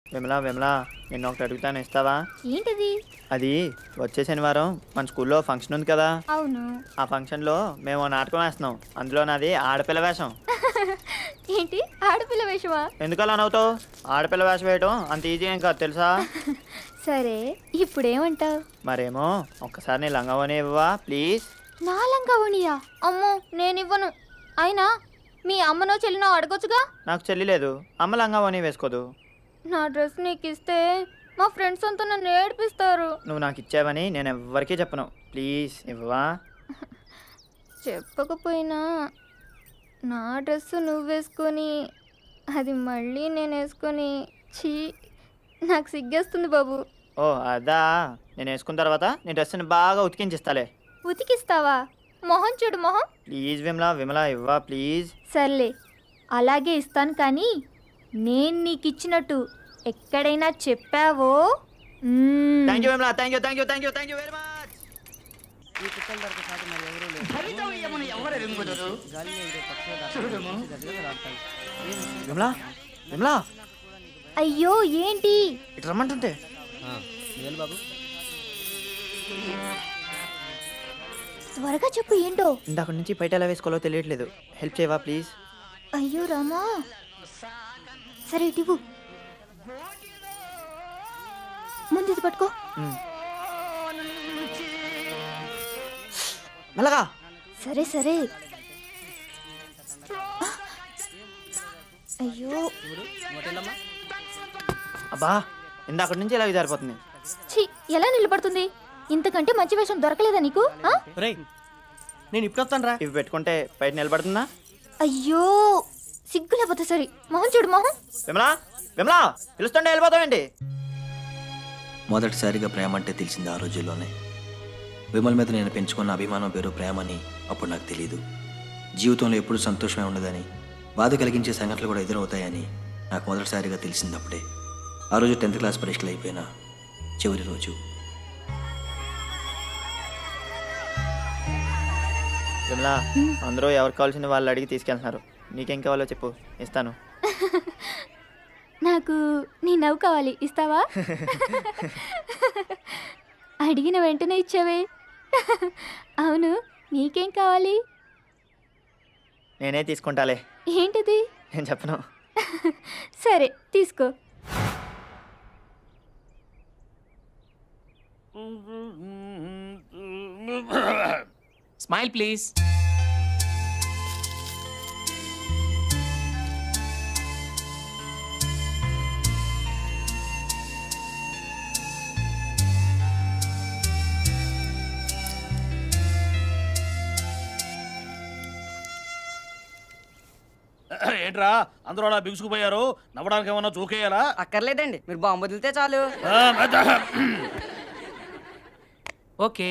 విమలా విమలా నిన్న ఒకటి అడుగుతాను ఇస్తావా ఏంటిది అది వచ్చే శనివారం మన స్కూల్లో ఫంక్షన్ ఉంది కదా అవును ఆ ఫంక్షన్లో మేము ఓ నాటకం వేస్తున్నాం అందులో నాది ఆడపిల్ల వేషం ఏంటి ఆడపిల్ల వేషమా ఎందుకు అలా నవ్వుతావు ఆడపిల్ల వేషం వేయటం అంత ఈజీ ఏం కాదు తెలుసా సరే ఇప్పుడేమంటావు మరేమో ఒక్కసారి నీ లంగవని ఇవ్వవా ప్లీజ్ నా లంగావణియా అమ్మో నేనివ్వను అయినా మీ అమ్మనో చెల్లినో అడగొచ్చుగా నాకు చెల్లి లేదు అమ్మ లంగవని వేసుకోదు నా డ్రెస్ నీకు ఇస్తే మా ఫ్రెండ్స్ అంతా నన్ను ఏడిపిస్తారు నువ్వు నాకు ఇచ్చావని నేను ఎవ్వరికీ చెప్పను ప్లీజ్ ఇవ్వవా చెప్పకపోయినా నా డ్రెస్ నువ్వు వేసుకొని అది మళ్ళీ నేను వేసుకొని చీ నాకు సిగ్గేస్తుంది బాబు ఓ అదా నేను వేసుకున్న తర్వాత నీ డ్రెస్ని బాగా ఉతికించిస్తాలే ఉతికిస్తావా మొహం చూడు మొహం ప్లీజ్ విమలా విమలా ఇవ్వా ప్లీజ్ సర్లే అలాగే ఇస్తాను కానీ నేను నీకు ఇచ్చినట్టు ఎక్కడైనా చెప్పావో మ్మ్. Thank you Vimala thank you thank you thank you thank you very much Vimala Vimala అయ్యో ఏంటి ఇటు రమ్మంటుంటే త్వరగా చెప్పు ఏంటో ఇందాక నుంచి బయట ఎలా వేసుకోవాలో తెలియట్లేదు హెల్ప్ చేయవా ప్లీజ్ అయ్యో రామా సరే ఇటు ముందు ఇది పట్టుకో మెల్లగా సరే సరే అయ్యో అబ్బా ఇందాక నుంచి ఇలాగే జారిపోతుంది ఛీ ఎలా నిలబడుతుంది ఇంతకంటే మంచి వేషం దొరకలేదా నీకు ఆ? రేయ్ నేను ఇప్పుడు వస్తాను రా ఇవి పెట్టుకుంటే బయట నిలబడుతుందా అయ్యో సిగ్గు లేకపోతే సరే మొహం చూడు మొహం విమలా విమలా పిలుస్తుంటే వెళ్ళిపోతావేంటి మొదటిసారిగా ప్రేమ అంటే తెలిసింది ఆ రోజుల్లోనే విమల్ మీద నేను పెంచుకున్న అభిమానం పేరు ప్రేమని అప్పుడు నాకు తెలియదు జీవితంలో ఎప్పుడు సంతోషమే ఉండదని బాధ కలిగించే సంఘటనలు కూడా ఎదురవుతాయని నాకు మొదటిసారిగా తెలిసింది అప్పుడే ఆ రోజు టెన్త్ క్లాస్ పరీక్షలు అయిపోయిన చివరి రోజు విమలా అందరూ ఎవరికి కావాల్సింది వాళ్ళు అడిగి తీసుకెళ్తున్నారు నీకేం కావాలో చెప్పు ఇస్తాను నాకు నీ నవ్వు కావాలి ఇస్తావా అడిగిన వెంటనే ఇచ్చావే అవును నీకేం కావాలి నేనే తీసుకుంటాలే ఏంటిది నేను చెప్పను సరే తీసుకో స్మైల్ ప్లీజ్ ఏంట్రా అందరూ అలా బిగుసుకుపోయారు నవ్వడానికి ఏమన్నా చూకేయాలా అక్కర్లేదండి మీరు బాంబు వదిలితే చాలు ఓకే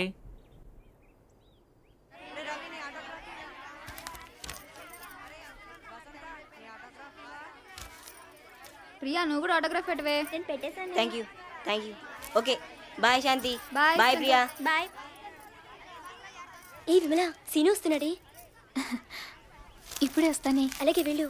ప్రియా నువ్వు కూడా ఆటోగ్రాఫ్ పెట్టవే నేను పెట్టేశాను thank you thank you okay bye Shanti bye bye Priya bye ఏ విమల సీను వస్తున్నాడే ఇప్పుడే వస్తానే అలాగే వెళ్ళు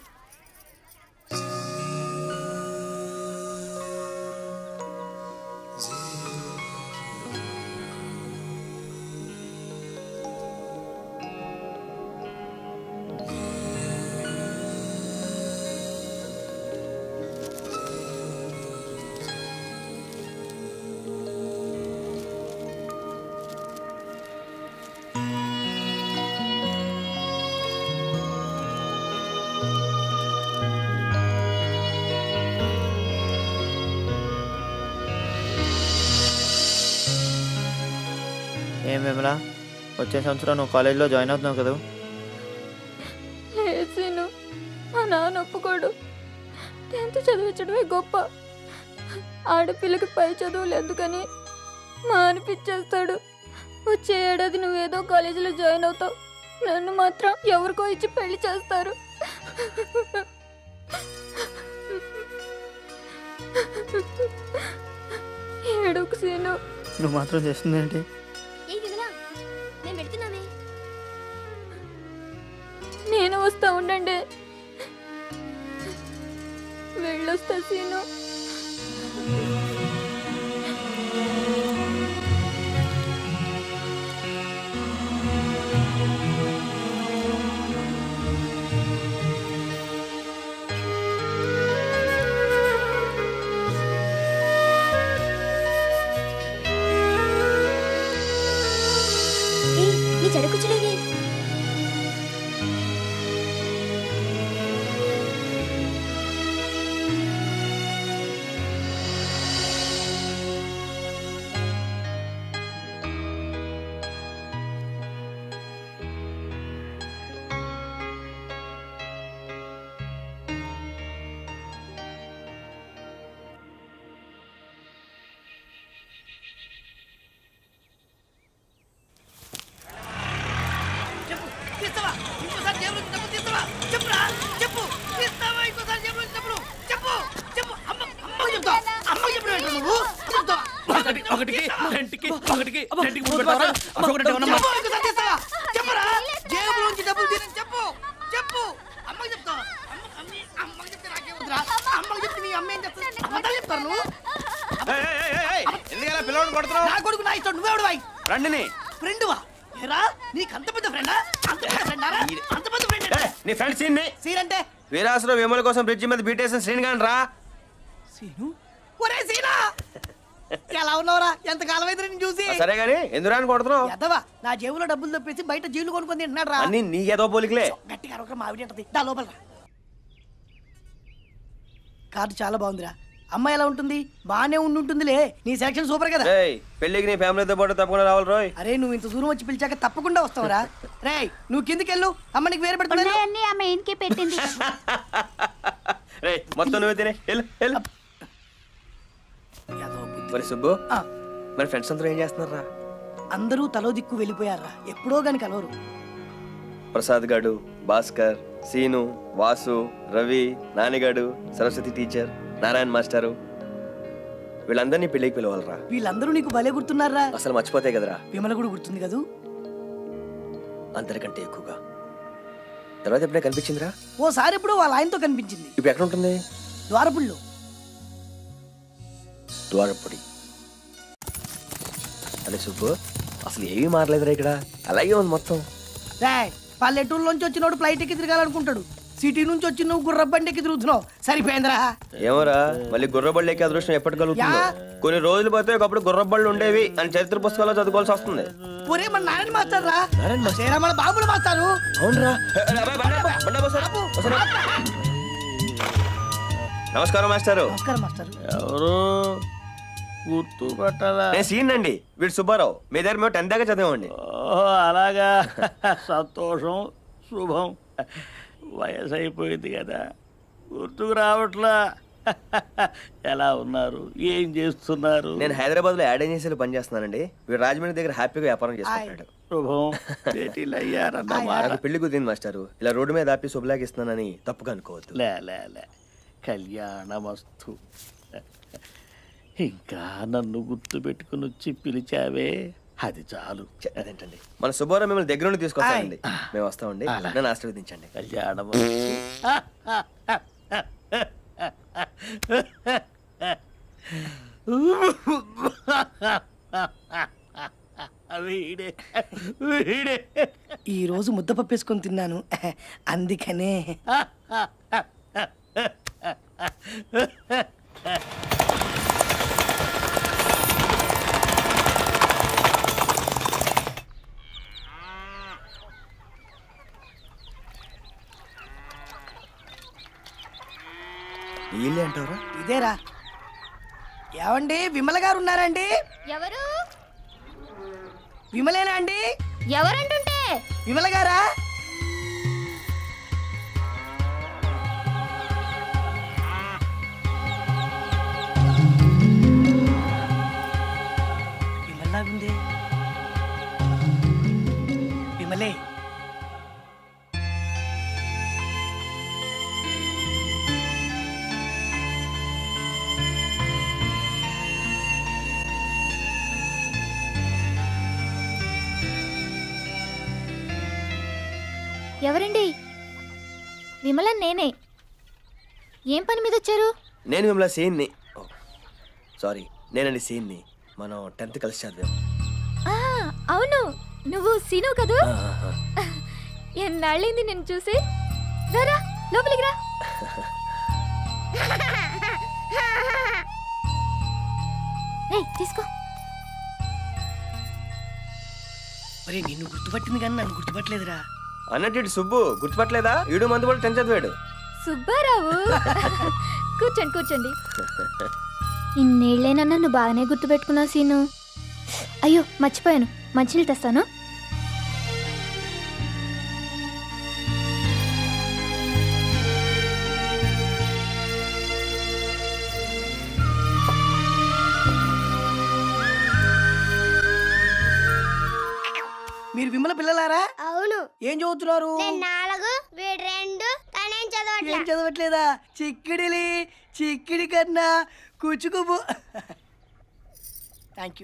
ఏం విమలా వచ్చే సంవత్సరం నువ్వు కాలేజీలో జాయిన్ అవుతున్నావు కదా లేచిను మా నాన్న ఒప్పుకోడు టెన్త్ చదివించడమే గొప్ప ఆడపిల్లకి పై చదువులు ఎందుకని మా అనిపించేస్తాడు వచ్చే ఏడాది నువ్వేదో కాలేజీలో జాయిన్ అవుతావు నన్ను మాత్రం ఎవరికో ఇచ్చి పెళ్లి చేస్తారు ఏడుకు సీను నువ్వు మాత్రం చేస్తుంది ఏంటి ఏ విమల నేను పెడుతున్నామే నేను వస్తా ఉండండి వెళ్ళొస్తా సీను ఇంకోసారి జేబులో నుంచి డబ్బులు తీస్తావా చెప్పురా చెప్పు తీస్తావా ఇంకోసారి జేబులో నుంచి డబ్బులు చెప్పు చెప్పు అమ్మ అమ్మకి చెప్తా అమ్మకి చెప్పడం ఏంట్రా నువ్వు చెప్తావా ఒకటి ఒకటికి రెండుకి ఒకటికి రెండుకి మూడు పెడతావా అశోక్ రెడ్డి ఏమన్నా చెప్పు ఇంకోసారి తీస్తావా చెప్పురా జేబులో నుంచి డబ్బులు తీరని చెప్పు చెప్పు అమ్మకి చెప్తావా అమ్మ అమ్మి అమ్మకి చెప్తే నాకేం వద్దురా అమ్మకి చెప్తే మీ అమ్మ ఏం చేస్తుంది అబద్ధాలు చెప్తారు నువ్వు ఎందుకలా పిల్లవాడిని కొడుతున్నావు నా కొడుకు నా ఇష్టం నువ్వెవడు వాయి రండిని ఫ్రెండువా ఏరా నీకు అంత పెద్ద ఫ్రెండా అంత పెద్ద ఫ్రెండారా అంత పెద్ద ఫ్రెండ్ నీ ఫ్రెండ్ సీన్ సీన్ అంటే వీరాసులో వేముల కోసం బ్రిడ్జి మీద బీటేసిన శ్రీని గాని రా సీను ఒరే సీనా ఎలా ఉన్నావురా ఎంత కాలం అయింది నేను చూసి సరే గాని ఎందుకు రాని కొడుతున్నావు ఎదవా నా జేబులో డబ్బులు తప్పేసి బయట జీలు కొనుక్కొని తింటున్నాడు రా అన్ని నీ ఏదో పోలికలే గట్టిగా అరవక మావిడి అంటది దా లోపల రా కార్డు చాలా బాగుందిరా అమ్మాయి ఎలా ఉంటుంది బాగానే ఉండి ఉంటుందిలే నీ సెలక్షన్ సూపర్ కదా ఏయ్ పెళ్ళికి నీ ఫ్యామిలీతో పాటు తప్పకుండా రావాలి రోయ్ అరే నువ్వు ఇంత దూరం వచ్చి పిలిచాక తప్పకుండా వస్తావురా రేయ్ నువ్వు కిందికి వెళ్ళు అమ్మ నీకు వేరే పెడుతుంది ఉన్నాయన్నీ ఆమె ఇంటికి పెట్టింది రే మొత్తం నువ్వే తినే వెళ్ళు వెళ్ళు మరి సుబ్బు ఆ. మరి ఫ్రెండ్స్ అందరూ ఏం చేస్తున్నారా అందరూ తలో దిక్కు వెళ్ళిపోయారా ఎప్పుడో గాని కలవరు ప్రసాద్ గాడు భాస్కర్ సీను వాసు రవి నానిగాడు సరస్వతి టీచర్ నారాయణ మాస్టారు వీళ్ళందరినీ పెళ్ళికి పిలవాలరా వీళ్ళందరూ నీకు భలే గుర్తున్నారా అసలు మర్చిపోతే కదరా విమల కూడా గుర్తుంది కదూ అందరికంటే ఎక్కువగా తర్వాత ఎప్పుడే కనిపించిందిరా ఓసారి ఎప్పుడో వాళ్ళ ఆయనతో కనిపించింది ఇప్పుడు ఎక్కడ ఉంటుంది ద్వారపుల్లో ద్వారపొడి అరే సుబ్బు అసలు ఏమీ మారలేదురా ఇక్కడ అలాగే ఉంది మొత్తం రాయ్ పల్లెటూరులోంచి వచ్చినోడు ఫ్లైట్ ఎక్కి తిరగాలనుకుంటాడు సిటీ నుంచి వచ్చి నువ్వు గుర్రబండి ఎక్కి తిరుగుతున్నావు సరిపోయిందిరా ఏమోరా మళ్ళీ గుర్రబళ్ళు ఎక్కే అదృష్టం ఎప్పటి కలుగుతుందో యా. కొన్ని రోజులు పోతే ఒకప్పుడు గుర్రబళ్ళు ఉండేవి అని చరిత్ర పుస్తకాల్లో చదువుకోవాల్సి వస్తుంది ఒరే మన నారాయణ మాస్టర్ రా నారాయణ మాస్టర్? చేరా మన బాబుల మాస్టారు అవునరా నమస్కారం మాస్టారు నమస్కారం మాస్టర్ ఎవరు గుర్తు పట్టాలా నేను సీన్ అండి వీడు సుబ్బారావు మీ దగ్గర మేము టెన్త్ దాకా చదివామండి అలాగా సంతోషం శుభం వయసు అయిపోయింది కదా గుర్తుకు రావట్లా ఎలా ఉన్నారు ఏం చేస్తున్నారు నేను హైదరాబాద్ లో యాడ్ ఏజెన్సీలో పనిచేస్తున్నానండి వీడు రాజమండ్రి దగ్గర హ్యాపీగా వ్యాపారం చేసుకుంటాడు శుభం భేటీలు అయ్యారన్నమాట నాకు పెళ్లి కుదిరింది మాస్టారు ఇలా రోడ్డు మీద ఆపి శుభలాకి ఇస్తున్నానని తప్పుగా అనుకోవద్దు లే లే లే కళ్యాణమస్తు ఇంకా నన్ను గుర్తు పెట్టుకుని వచ్చి పిలిచావే అది చాలు ఛే, అదేంటండి మన సుబ్బారావు మిమ్మల్ని దగ్గర నుండి తీసుకొస్తానండి మేము వస్తామండి నన్ను ఆశీర్వదించండి కళ్యాణమస్తు వీడే వీడే ఈ రోజు ముద్దపప్పు వేసుకొని తిన్నాను అందుకనే వీళ్ళే అంటారా ఇదేరా ఏమండి విమల గారు ఉన్నారండి ఎవరు విమలేనా అండి ఎవరంటుంటే విమల గారా విమల్లాగుంది విమలే ఎవరండి విమల నేనే ఏం పని మీద వచ్చారు నేను మిమ్మల్ని సీన్ని సారీ నేనండి సీన్ని మనం టెన్త్ కలిసి చదివాం ఆ, అవును నువ్వు సీను కదూ ఆ, ఆ, ఆ. ఎన్నాళ్ళైంది నేను చూసి రారా లోపలికి రా ఏయ్, తీసుకో మరి నిన్ను గుర్తుపట్టింది కానీ నన్ను గుర్తుపట్టలేదురా అన్నట్టు ఇటు సుబ్బు గుర్తుపట్టలేదా ఈడు మందు కూడా టెన్త్ చదివాడు సుబ్బారావు కూర్చోండి కూర్చోండి ఇన్నేళ్ళైనా నన్ను బాగానే గుర్తుపెట్టుకున్నావు సీను అయ్యో మర్చిపోయాను మంచినీళ్ళు తెస్తాను మీరు విమల పిల్లలారా అవును ఏం చదువుతున్నారు నాలుగు వీడు రెండు తనేం చదవట్లే ఏం చదవట్లేదా చిక్కిడిలి చిక్కిడి కన్నా కూచుకుబు థ్యాంక్ యూ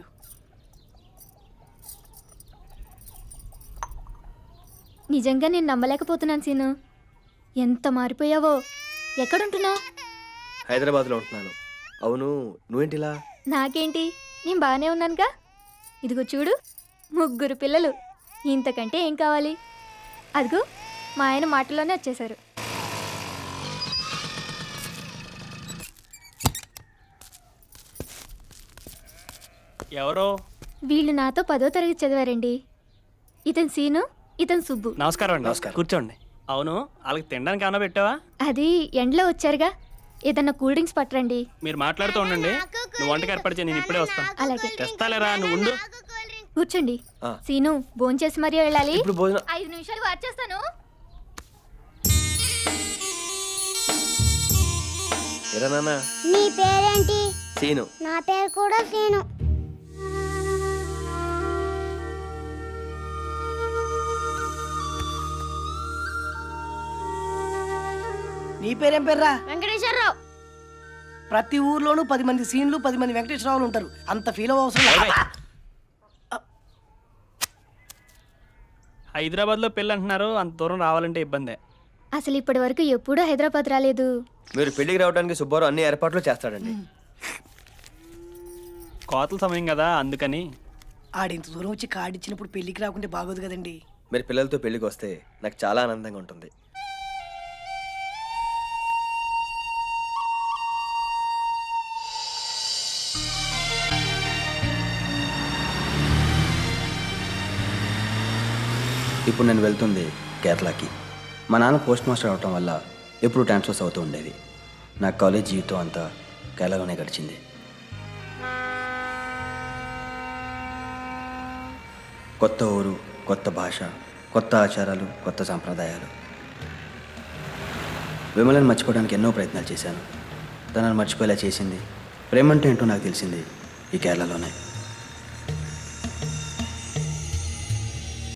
నిజంగా నేను నమ్మలేకపోతున్నాను సీను ఎంత మారిపోయావో ఎక్కడుంటున్నావు హైదరాబాద్లో ఉంటున్నాను అవును నువ్వేంటిలా నాకేంటి నేను బాగానే ఉన్నానుగా ఇదిగో చూడు ముగ్గురు పిల్లలు ఇంతకంటే ఏం కావాలి అదిగో మా ఆయన మాటల్లోనే వచ్చేసారు ఎవరో వీళ్ళు నాతో పదో తరగతి చదివారండి ఇతను సీను ఇతను సుబ్బు నమస్కారం అండి నమస్కారం. కూర్చోండి అవును వాళ్ళకి తినడానికి ఏమైనా పెట్టావా అది ఎండలో వచ్చారుగా ఏదన్నా కూల్ డ్రింక్స్ పట్టరండి మీరు మాట్లాడుతూ ఉండండి నువ్వు వంటకి ఏర్పాటు చేయి నేను ఇప్పుడే వస్తాను అలాగే తెస్తాలేరా నువ్వు ఉండు కూర్చోండి ఆ. సీను భోంచేసి మరీ వెళ్ళాలి ఇప్పుడు భోజనం ఐదు నిమిషాలు వచ్చేస్తాను ఎరా నాన్న నీ పేరేంటి సీను నా పేరు కూడా సీను నీ పేరేం పేర్రా వెంకటేశ్వరరావు ప్రతి ఊర్లోనూ పది మంది సీన్లు పది మంది వెంకటేశ్వరరావులు ఉంటారు అంత ఫీల్ అవ్వ అవసరం లేదు. హైదరాబాద్లో పెళ్ళి అంటున్నారు అంత దూరం రావాలంటే ఇబ్బందే అసలు ఇప్పటి వరకు ఎప్పుడూ హైదరాబాద్ రాలేదు మీరు పెళ్లికి రావడానికి సుబ్బారావు అన్ని ఏర్పాట్లు చేస్తాడండి కోతల సమయం కదా అందుకని ఆడింత దూరం వచ్చి కార్డు ఇచ్చినప్పుడు పెళ్ళికి రాకుంటే బాగోదు కదండి మీరు పిల్లలతో పెళ్లికి వస్తే నాకు చాలా ఆనందంగా ఉంటుంది ఇప్పుడు నేను వెళ్తుంది కేరళకి మా నాన్న పోస్ట్ మాస్టర్ అవటం వల్ల ఎప్పుడు ట్రాన్స్ఫర్స్ అవుతూ ఉండేవి నా కాలేజ్ జీవితం అంతా కేరళలోనే గడిచింది కొత్త ఊరు కొత్త భాష కొత్త ఆచారాలు కొత్త సాంప్రదాయాలు విమలను మర్చిపోవడానికి ఎన్నో ప్రయత్నాలు చేశాను తనను మర్చిపోయేలా చేసింది ప్రేమంటే ఏంటో నాకు తెలిసింది ఈ కేరళలోనే